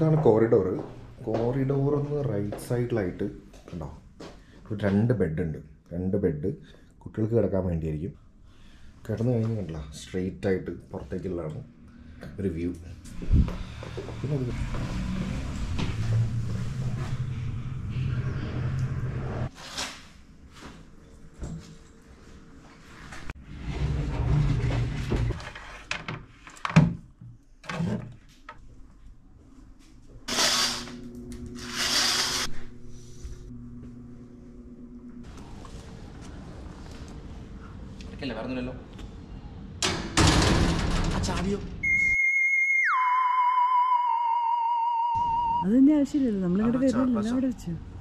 ഇതാണ് corridor corridor ഒന്ന് right സൈഡിലായിട്ട് കണ്ടോ ഒരു രണ്ട് ബെഡ് ഉണ്ട് രണ്ട് ബെഡ് കുട്ടികൾക്ക് കിടക്കാൻ വേണ്ടിയായിരിക്കും കിടന്നു കഴിഞ്ഞ് കണ്ടില്ല സ്ട്രെയിറ്റ് ആയിട്ട് പുറത്തേക്കുള്ളതാണ് ഒരു വ്യൂ പിന്നെ അത് അടയ്ക്കല്ലേ പറഞ്ഞില്ലല്ലോ അതിന്റെ ആവശ്യമില്ലല്ലോ നമ്മളിവിടെ വരുന്നില്ല അവിടെ വെച്ചു